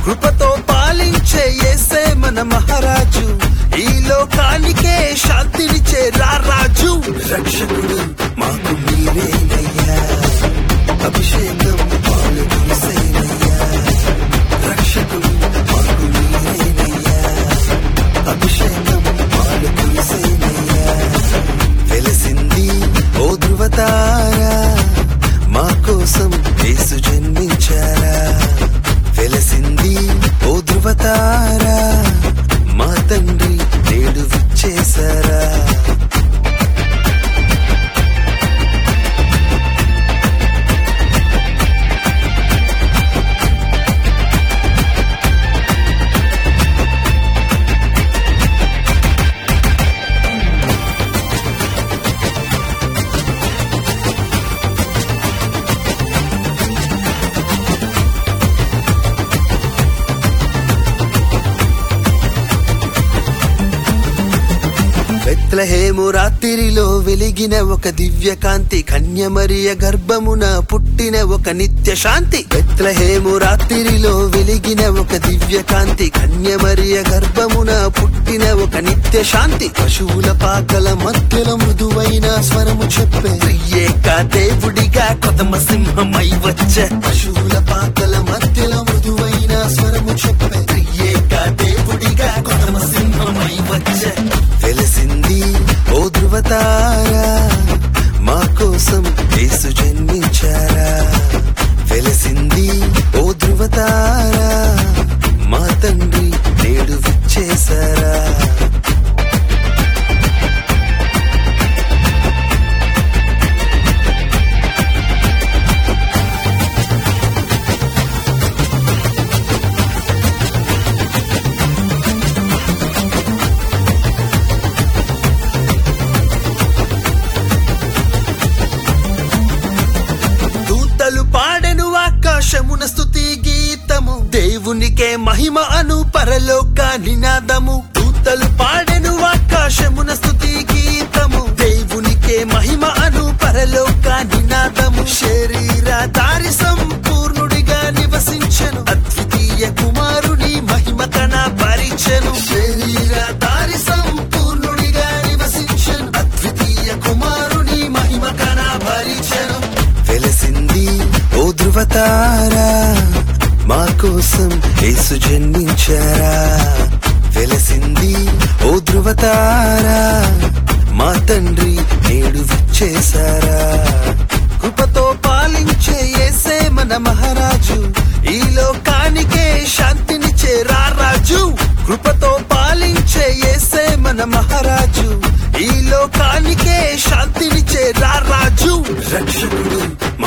కృపతో పాలించే యేసే మన మహారాజు ఈ లోకానికే శాంతినిచ్చే రారాజు రక్షకుడు మాకు మీరేనయ్యా అభిషేకం పాలు కురిసేనయ్యా రక్షకుడు మాకు మీరేనయ్యా అభిషేకం పాలు కురిసేనయ్యా వెలసింది ఓ ధృవతారా మా కోసం యేసు జన్మించారా వెలసింది ఓ ధృవతారా మా తండ్రి నేడు విచ్చేశారా బెత్లహేము రాత్రిలో వెలిగిన ఒక దివ్య కాంతి కన్యమరియ గర్భమున పుట్టిన ఒక నిత్య శాంతి బెత్లహేము రాత్రిలో వెలిగిన ఒక దివ్య కాంతి కన్యమరియ గర్భమున పుట్టిన ఒక నిత్య శాంతి పశువుల పాకల మధ్యలో మృదువైన స్వరము చెప్పే ఏక దేవుడిగా కొదమ సింహమై వచ్చే పశువుల పాకల మధ్యలో మృదువైన స్వరము చెప్పే ఏక దేవుడిగా కొదమ సింహమై వచ్చే వెలసింది ఓ ధృవతారా మా కోసం యేసు జన్మించారా వెలసింది ఓ ధృవతారా మా తండ్రి నేడు విచ్చేశారా దూతలు పాడెను ఆకాశమున స్తుతి గీతము దేవునికే మహిమ అను పరలోక నినాదము దూతలు పాడెను ఆకాశమున స్తుతి గీతము దేవునికే మహిమ అను పరలోక నినాదము శరీర దారి సంపూర్ణుడిగా నివసించెను అద్వితీయ కుమారుని మహిమ కన పరిచెను శరీర దారి సంపూర్ణుడిగా నివసించెను అద్వితీయ కుమారుని మహిమ కన పరిచెను వెలసింది ఓ ధృవతారా మా కోసం యేసు జన్మించారా వెలసింది ఓ ధృవతారా మా తండ్రి నేడు విచ్చేశారా కృపతో పాలించే యేసే మన మహారాజు ఈ లోకానికే శాంతినిచ్చే రారాజు కృపతో పాలించే యేసే మన మహారాజు ఈ లోకానికే శాంతినిచ్చే రారాజు రక్షకుడు